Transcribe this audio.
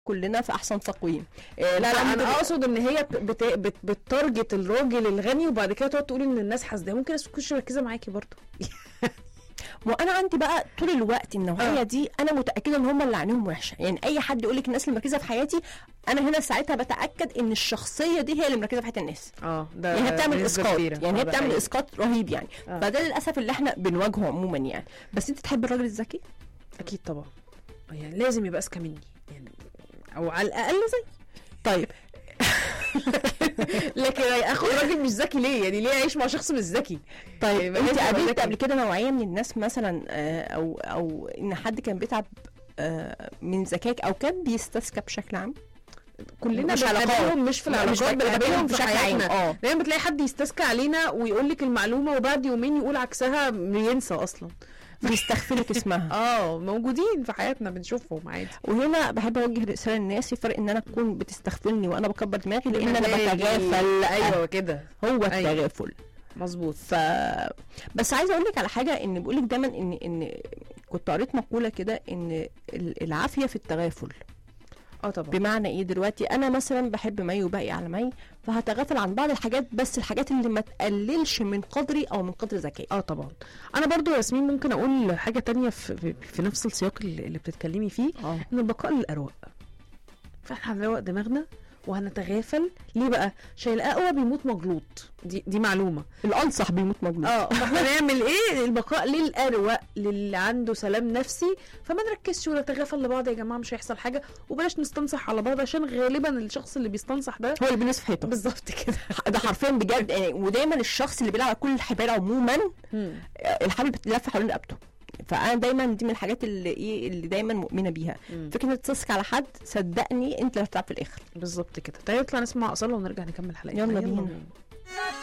كلنا في احسن تقويم آه، لا لا الحمد انا لله. اقصد ان هي بت... بت... بتارجت الراجل الغني وبعد كده تقعد تقول ان الناس حاسده ممكن الناس ما تكونش مركزه معاكي برضه وانا عندي بقى طول الوقت النوعيه آه. دي انا متاكده ان هم اللي عينيهم وحشه يعني اي حد يقول لك الناس اللي مركزه في حياتي انا هنا ساعتها بتاكد ان الشخصيه دي هي اللي مركزه في حياه الناس اه ده يعني هي بتعمل بنسبة اسقاط كبيرة. يعني آه، هي ده بتعمل حقيقي. اسقاط رهيب يعني آه. فده للاسف اللي احنا بنواجهه عموما يعني بس انت تحب الراجل الذكي اكيد طبعا يعني لازم يبقى اذكى مني يعني او على الاقل زي طيب لكن اخد راجل مش ذكي ليه يعني ليه اعيش مع شخص مش ذكي طيب يبقى انت لازم يبقى قابلت ذكي. قبل كده نوعيه من الناس مثلا آه، او او ان حد كان بيتعب آه، من ذكائك او كان بيستذكى بشكل عام كلنا مش علاقات. بنقابلهم مش في لا، مش العلاقات بنقابلهم بنقابلهم في بشكل عام. حياتنا اه. دايما بتلاقي حد يستذكى علينا ويقول لك المعلومه وبعد يومين يقول عكسها ينسى اصلا بيستغفلك اسمها اه موجودين في حياتنا بنشوفهم عادي وهنا بحب اوجه رساله للناس في فرق ان انا اكون بتستغفلني وانا بكبر دماغي لان انا دماغي. بتغافل ايوه كده هو أيوة. التغافل مظبوط ف بس عايزه اقول لك على حاجه ان بيقول لك دايما ان ان كنت قريت مقوله كده ان ال- العافيه في التغافل اه طبعا بمعنى ايه دلوقتي انا مثلا بحب مي وباقي على مي فهتغافل عن بعض الحاجات بس الحاجات اللي ما تقللش من قدري او من قدر ذكائي اه طبعا انا برضو ياسمين ممكن اقول حاجه تانية في, في, في نفس السياق اللي اللي بتتكلمي فيه اه ان البقاء للاروق فاحنا هنروق دماغنا وهنتغافل ليه بقى عشان الاقوى بيموت مجلوط دي دي معلومه الانصح بيموت مجنون اه فاحنا نعمل ايه البقاء للاروق للي عنده سلام نفسي فما نركزش ونتغافل لبعض يا جماعه مش هيحصل حاجه وبلاش نستنصح على بعض عشان غالبا الشخص اللي بيستنصح ده هو اللي بيلبس في حيطه بالظبط كده ده حرفيا بجد يعني ودايما الشخص اللي بيلعب على كل الحبال عموما الحبل بتلف حوالين رقبته فانا دايما دي من الحاجات اللي ايه اللي دايما مؤمنه بيها مم. فكره انك تثق على حد صدقني انت اللي هتتعب في الاخر بالظبط كده تعالوا نطلع نسمع اصاله ونرجع نكمل حلقتنا يلا بينا.